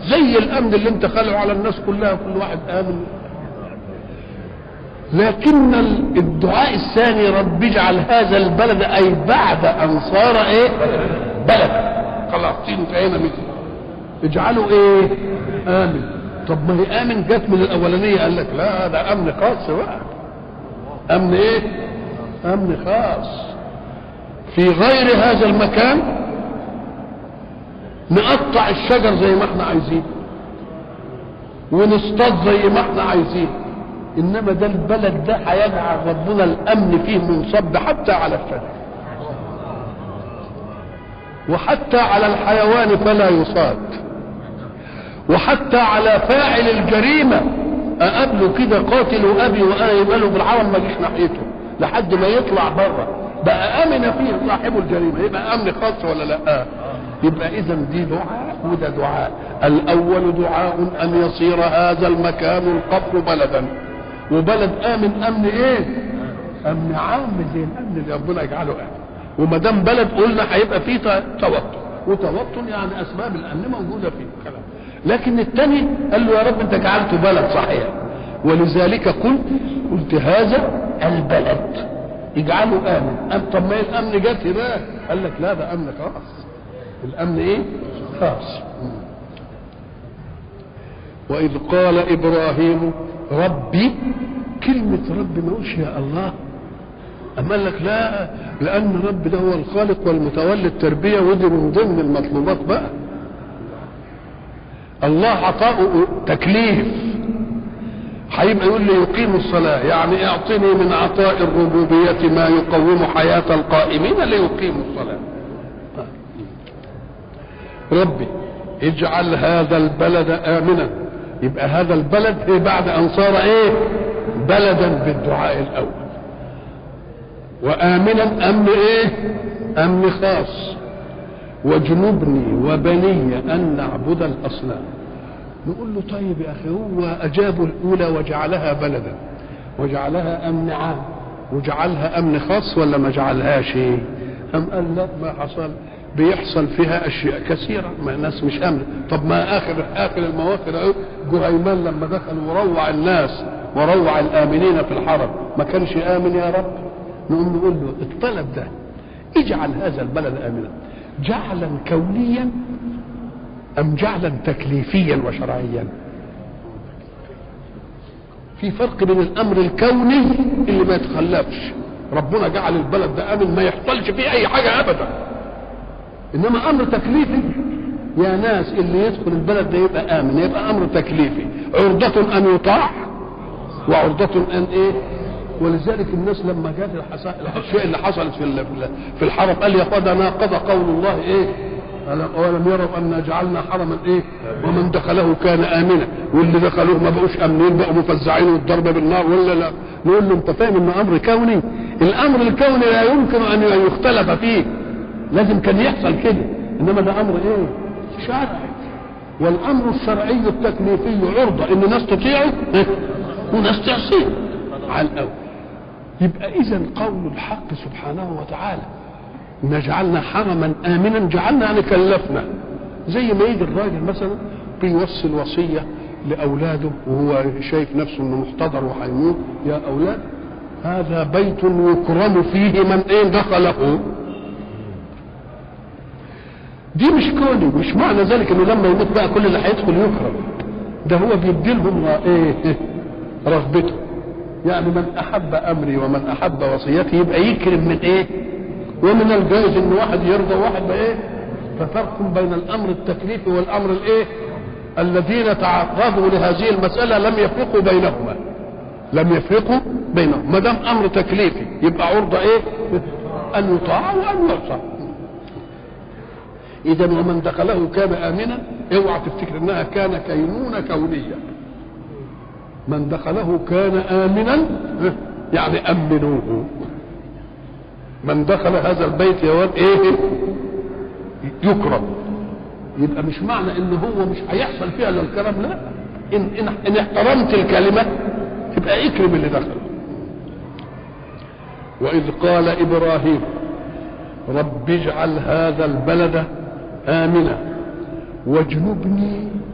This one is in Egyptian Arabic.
زي الامن اللي انت خلقه على الناس كلها كل واحد امن لكن الدعاء الثاني رب اجعل هذا البلد اي بعد ان صار ايه بلد خلاص انتهينا منه اجعله ايه امن طب ما هي امن جت من الاولانيه قال لك لا ده امن خاص بقى امن ايه امن خاص في غير هذا المكان نقطع الشجر زي ما احنا عايزين ونصطاد زي ما احنا عايزين انما ده البلد ده هيجعل ربنا الامن فيه منصب حتى على الشجر وحتى على الحيوان فلا يصاد وحتى على فاعل الجريمة أقابله كده قاتل أبي وأنا يبقى له بالعوام ما جيش ناحيته لحد ما يطلع بره بقى أمن فيه صاحب الجريمة يبقى أمن خاص ولا لا يبقى إذا دي دعاء وده دعاء الأول دعاء أن يصير هذا المكان القبر بلدا وبلد آمن أمن إيه؟ أمن عام زي الأمن اللي ربنا يجعله أمن وما دام بلد قلنا هيبقى فيه توتر وتوتر يعني أسباب الأمن موجودة فيه كلام لكن الثاني قال له يا رب انت جعلته بلد صحيح ولذلك قلت قلت هذا البلد اجعله امن أم طب ما الامن جت هناك قال لك لا ده امن خاص الامن ايه خاص واذ قال ابراهيم ربي كلمة رب ما قلش يا الله أما قال لك لا لأن رب ده هو الخالق والمتولي التربية ودي من ضمن المطلوبات بقى الله عطاؤه تكليف هيبقى يقول لي يقيم الصلاة يعني اعطني من عطاء الربوبية ما يقوم حياة القائمين ليقيموا الصلاة ربي اجعل هذا البلد آمنا يبقى هذا البلد إيه بعد أن صار إيه بلدا بالدعاء الأول وآمنا أمن إيه أمن خاص واجنبني وبني أن نعبد الأصنام نقول له طيب يا أخي هو أجابوا الأولى وجعلها بلدا وجعلها أمن عام وجعلها أمن خاص ولا ما جعلهاش أم قال لا ما حصل بيحصل فيها أشياء كثيرة ما الناس مش أمن طب ما آخر آخر المواخر أهو جهيمان لما دخل وروع الناس وروع الآمنين في الحرم ما كانش آمن يا رب نقوم نقول له الطلب ده اجعل هذا البلد آمنا جعلا كونيا ام جعلا تكليفيا وشرعيا في فرق بين الامر الكوني اللي ما يتخلفش ربنا جعل البلد ده امن ما يحصلش فيه اي حاجه ابدا انما امر تكليفي يا ناس اللي يدخل البلد ده يبقى امن يبقى امر تكليفي عرضة ان يطاع وعرضة ان ايه ولذلك الناس لما جات الاشياء اللي حصلت في في الحرم قال يا اخوانا ناقض قول الله ايه ولم يروا ان جعلنا حرما ايه ومن دخله كان امنا واللي دخلوه ما بقوش امنين بقوا مفزعين والضرب بالنار ولا لا نقول له انت فاهم انه امر كوني الامر الكوني لا يمكن ان يختلف فيه لازم كان يحصل كده انما ده امر ايه شرعي والامر الشرعي التكليفي عرضه ان ناس تطيعه وناس تعصيه على الاول يبقى اذا قول الحق سبحانه وتعالى ان جعلنا حرما امنا جعلنا يعني كلفنا زي ما يجي الراجل مثلا بيوصي الوصيه لاولاده وهو شايف نفسه انه محتضر وهيموت يا اولاد هذا بيت يكرم فيه من ايه دخله دي مش كوني مش معنى ذلك انه لما يموت بقى كل اللي هيدخل يكرم ده هو بيدي لهم ايه رغبته يعني من احب امري ومن احب وصيتي يبقى يكرم من ايه ومن الجائز ان واحد يرضى وواحد ايه ففرق بين الامر التكليفي والامر الايه الذين تعرضوا لهذه المساله لم يفرقوا بينهما لم يفرقوا بينهما ما دام امر تكليفي يبقى عرضه ايه ان يطاع وان يعصى اذا ومن دخله كان امنا اوعى تفتكر انها كان كينونه كونيه من دخله كان امنا يعني امنوه من دخل هذا البيت يا ولد ايه يكرم يبقى مش معنى ان هو مش هيحصل فيها الا الكرم لا ان ان, إن احترمت الكلمه تبقى اكرم اللي دخل واذ قال ابراهيم رب اجعل هذا البلد امنا واجنبني